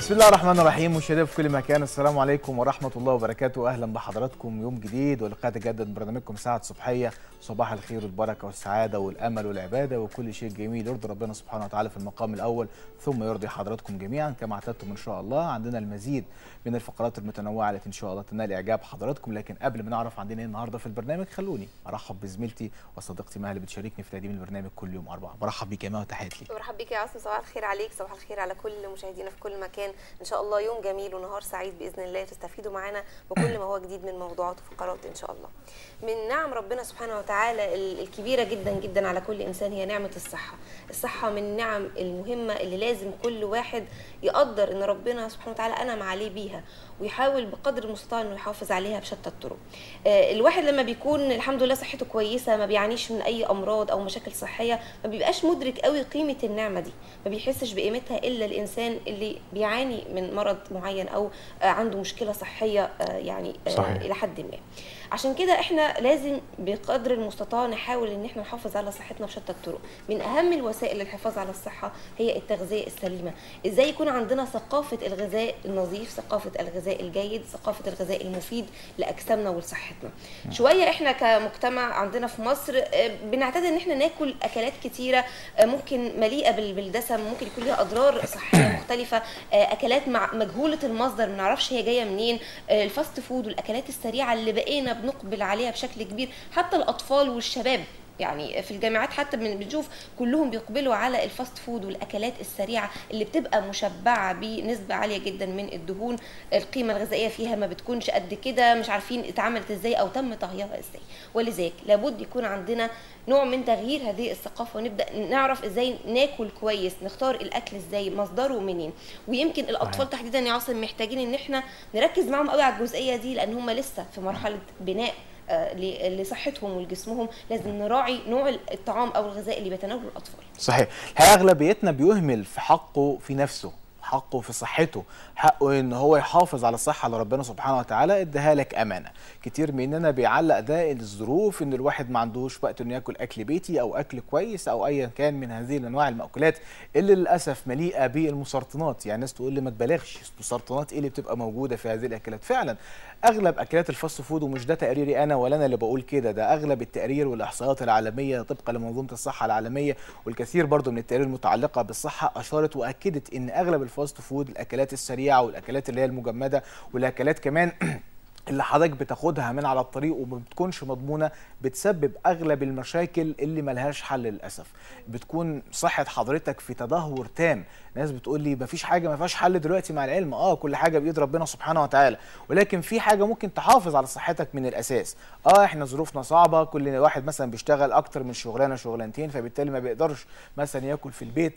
بسم الله الرحمن الرحيم مشاهدينا في كل مكان السلام عليكم ورحمه الله وبركاته اهلا بحضراتكم يوم جديد ولقاء تجدد برنامجكم ساعه صبحيه صباح الخير والبركه والسعاده والامل والعباده وكل شيء جميل يرضي ربنا سبحانه وتعالى في المقام الاول ثم يرضي حضراتكم جميعا كما اعتدتم ان شاء الله عندنا المزيد من الفقرات المتنوعه التي ان شاء الله تنال اعجاب حضراتكم لكن قبل ما نعرف عندنا ايه النهارده في البرنامج خلوني ارحب بزميلتي وصديقتي مها اللي بتشاركني في تقديم البرنامج كل يوم اربعه برحب بيك يا مها وتحياتي ليك مرحب بيك يا عاصم صباح الخير عليك صباح الخير على كل مشاهدينا في كل مكان ان شاء الله يوم جميل ونهار سعيد باذن الله تستفيدوا معانا بكل ما هو جديد من موضوعات وفقرات ان شاء الله من نعم ربنا سبحانه وتعالى ال- الكبيره جدا جدا على كل انسان هي نعمه الصحه الصحه من النعم المهمه اللي لازم كل واحد يقدر ان ربنا سبحانه وتعالى انعم عليه بيها ويحاول بقدر المستطاع انه يحافظ عليها بشتى الطرق آه، الواحد لما بيكون الحمد لله صحته كويسه ما بيعانيش من اي امراض او مشاكل صحيه ما بيبقاش مدرك قوي قيمه النعمه دي ما بيحسش بقيمتها الا الانسان اللي بيعاني من مرض معين او آه، عنده مشكله صحيه آه، يعني آه، صحيح. الى حد ما عشان كده احنا لازم بقدر المستطاع نحاول ان احنا نحافظ على صحتنا بشتى الطرق من اهم الوسائل للحفاظ على الصحه هي التغذيه السليمه ازاي يكون عندنا ثقافه الغذاء النظيف ثقافه الغذاء الجيد ثقافه الغذاء المفيد لاجسامنا ولصحتنا شويه احنا كمجتمع عندنا في مصر آه، بنعتاد ان احنا ناكل اكلات كتيره آه، ممكن مليئه بال- بالدسم ممكن يكون ليها اضرار صحيه مختلفه آه، اكلات مع مجهوله المصدر ما نعرفش هي جايه منين آه، الفاست فود والاكلات السريعه اللي بقينا بنقبل عليها بشكل كبير حتى الاطفال والشباب يعني في الجامعات حتى بن- بنشوف كلهم بيقبلوا على الفاست فود والاكلات السريعه اللي بتبقى مشبعه بنسبه عاليه جدا من الدهون القيمه الغذائيه فيها ما بتكونش قد كده مش عارفين اتعملت ازاي او تم طهيها ازاي ولذلك لابد يكون عندنا نوع من تغيير هذه الثقافه ونبدا نعرف ازاي ناكل كويس نختار الاكل ازاي مصدره منين ويمكن الاطفال تحديدا يا عاصم محتاجين ان احنا نركز معاهم قوي على الجزئيه دي لان هم لسه في مرحله بناء آه، ل- لصحتهم ولجسمهم لازم نراعي نوع الطعام او الغذاء اللي بيتناوله الاطفال صحيح الحقيقه اغلبيتنا بيهمل في حقه في نفسه حقه في صحته حقه ان هو يحافظ على الصحه اللي ربنا سبحانه وتعالى اداها لك امانه كتير مننا بيعلق ده الظروف ان الواحد ما عندوش وقت انه ياكل اكل بيتي او اكل كويس او ايا كان من هذه الانواع المأكولات اللي للاسف مليئه بالمسرطنات يعني الناس تقول لي ما تبالغش مسرطنات ايه اللي بتبقى موجوده في هذه الاكلات فعلا اغلب اكلات الفاست فود ومش ده تقريري انا ولا انا اللي بقول كده ده اغلب التقارير والاحصائيات العالميه طبقا لمنظومه الصحه العالميه والكثير برضو من التقارير المتعلقه بالصحه اشارت واكدت ان اغلب الفاست فود الاكلات السريعه والاكلات اللي هي المجمده والاكلات كمان اللي حضرتك بتاخدها من على الطريق وما بتكونش مضمونه بتسبب اغلب المشاكل اللي ملهاش حل للاسف بتكون صحه حضرتك في تدهور تام ناس بتقول لي مفيش حاجه ما فيهاش حل دلوقتي مع العلم اه كل حاجه بايد ربنا سبحانه وتعالى ولكن في حاجه ممكن تحافظ على صحتك من الاساس اه احنا ظروفنا صعبه كل واحد مثلا بيشتغل اكتر من شغلانه شغلانتين فبالتالي ما بيقدرش مثلا ياكل في البيت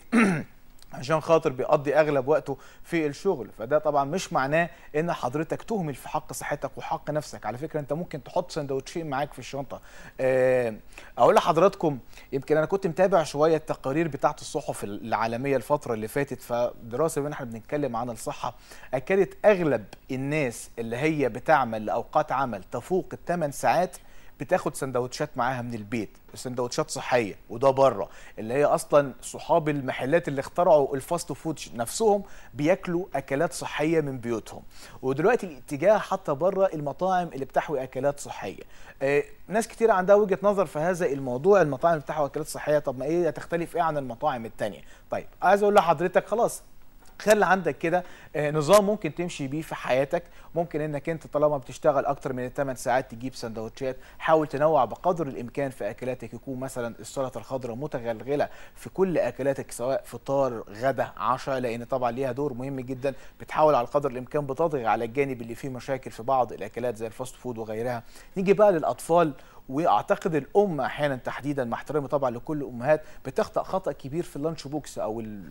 عشان خاطر بيقضي اغلب وقته في الشغل فده طبعا مش معناه ان حضرتك تهمل في حق صحتك وحق نفسك على فكره انت ممكن تحط سندوتشين معاك في الشنطه آه، اقول لحضراتكم يمكن انا كنت متابع شويه التقارير بتاعت الصحف العالميه الفتره اللي فاتت فدراسه بما احنا بنتكلم عن الصحه اكدت اغلب الناس اللي هي بتعمل لاوقات عمل تفوق الثمان ساعات بتاخد سندوتشات معاها من البيت سندوتشات صحيه وده بره اللي هي اصلا صحاب المحلات اللي اخترعوا الفاست فود نفسهم بياكلوا اكلات صحيه من بيوتهم ودلوقتي الاتجاه حتى بره المطاعم اللي بتحوي اكلات صحيه آه ناس كتير عندها وجهه نظر في هذا الموضوع المطاعم اللي بتحوي اكلات صحيه طب ما ايه هتختلف ايه عن المطاعم التانية طيب عايز اقول لحضرتك خلاص خلي عندك كده آه، نظام ممكن تمشي بيه في حياتك ممكن انك انت طالما بتشتغل اكتر من 8 ساعات تجيب سندوتشات حاول تنوع بقدر الامكان في اكلاتك يكون مثلا السلطه الخضراء متغلغله في كل اكلاتك سواء فطار غدا عشاء لان طبعا ليها دور مهم جدا بتحاول على قدر الامكان بتضغط على الجانب اللي فيه مشاكل في بعض الاكلات زي الفاست فود وغيرها نيجي بقى للاطفال واعتقد الام احيانا تحديدا مع احترامي طبعا لكل الامهات بتخطا خطا كبير في اللانش بوكس او ال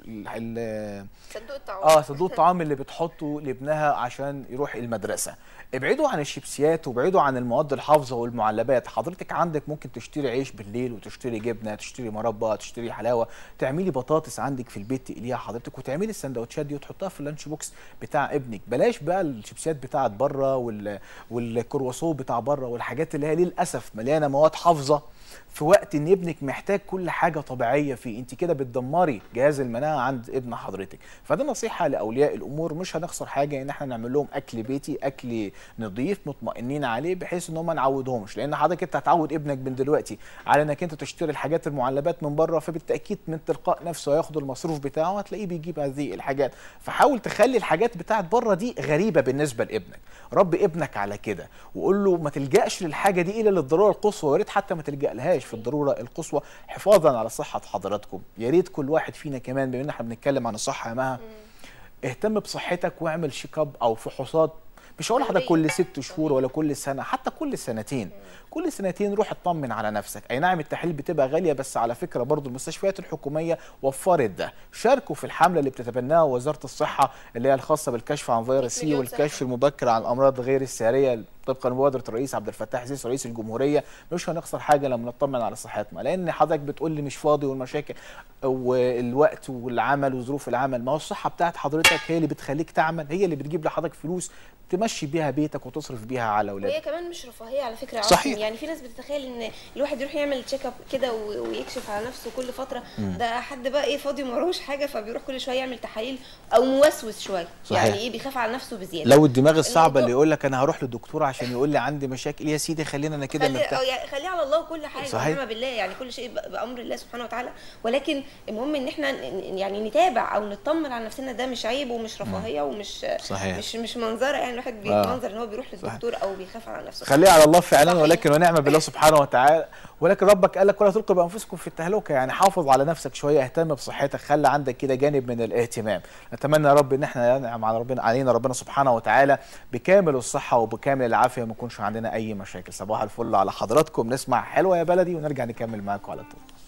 ال صندوق الطعام اه صندوق الطعام اللي بتحطه لابنها عشان يروح المدرسه ابعدوا عن الشيبسيات وابعدوا عن المواد الحافظه والمعلبات حضرتك عندك ممكن تشتري عيش بالليل وتشتري جبنه تشتري مربى تشتري حلاوه تعملي بطاطس عندك في البيت تقليها حضرتك وتعملي السندوتشات دي وتحطها في اللانش بوكس بتاع ابنك بلاش بقى الشيبسيات بتاعت بره وال والكرواسون بتاع بره والحاجات اللي هي للاسف مليانه مواد حافظه في وقت ان ابنك محتاج كل حاجه طبيعيه فيه انت كده بتدمري جهاز المناعه عند ابن حضرتك فده نصيحه لاولياء الامور مش هنخسر حاجه ان احنا نعمل لهم اكل بيتي اكل نظيف مطمئنين عليه بحيث ان هم ما نعودهمش لان حضرتك انت هتعود ابنك من دلوقتي على انك انت تشتري الحاجات المعلبات من بره فبالتاكيد من تلقاء نفسه هياخد المصروف بتاعه هتلاقيه بيجيب هذه الحاجات فحاول تخلي الحاجات بتاعت بره دي غريبه بالنسبه لابنك ربي ابنك على كده وقول له ما تلجاش للحاجه دي الا للضروره القصوى ويا ريت حتى ما تلجا لهاش في الضروره القصوى حفاظا على صحه حضراتكم يا ريت كل واحد فينا كمان بما ان احنا بنتكلم عن الصحه يا مها اهتم بصحتك واعمل شيك اب او فحوصات مش هقول لحضرتك كل ست شهور ولا كل سنه حتى كل سنتين كل سنتين روح اطمن على نفسك اي نعم التحاليل بتبقى غاليه بس على فكره برضو المستشفيات الحكوميه وفرت ده شاركوا في الحمله اللي بتتبناها وزاره الصحه اللي هي الخاصه بالكشف عن فيروس سي مليون والكشف صحة. المبكر عن الامراض غير الساريه طبقا لمبادره الرئيس عبد الفتاح السيسي رئيس الجمهوريه مش هنخسر حاجه لما نطمن على صحتنا لان حضرتك بتقول لي مش فاضي والمشاكل والوقت والعمل وظروف العمل ما هو الصحه بتاعت حضرتك هي اللي بتخليك تعمل هي اللي بتجيب لحضرتك فلوس تمشي بيها بيتك وتصرف بيها على اولادك وهي كمان مش رفاهيه على فكره يا صحيح. عاصم يعني في ناس بتتخيل ان الواحد يروح يعمل تشيك اب كده و- ويكشف على نفسه كل فتره ده حد بقى ايه فاضي ومروش حاجه فبيروح كل شويه يعمل تحاليل او موسوس شويه صحيح. يعني ايه بيخاف على نفسه بزياده لو الدماغ الصعبه الموضوع- اللي يقول لك انا هروح للدكتور عشان يقول لي عندي مشاكل يا سيدي خلينا انا كده خلي مرتاح أو يعني خليه على الله كل حاجه صحيح. ونعم بالله يعني كل شيء ب- بامر الله سبحانه وتعالى ولكن المهم ان احنا ن- يعني نتابع او نطمن على نفسنا ده مش عيب ومش رفاهيه ومش صحيح. مش مش منظره يعني الواحد بيتمنظر ان هو بيروح للدكتور او بيخاف على نفسه خليه على الله فعلا صحيح. ولكن ونعم بالله سبحانه وتعالى ولكن ربك قال لك ولا تلقوا بانفسكم في التهلكه يعني حافظ على نفسك شويه اهتم بصحتك خلي عندك كده جانب من الاهتمام نتمنى يا رب ان احنا ينعم على ربنا علينا ربنا سبحانه وتعالى بكامل الصحه وبكامل العافيه ما يكونش عندنا اي مشاكل صباح الفل على حضراتكم نسمع حلوه يا بلدي ونرجع نكمل معاكم على طول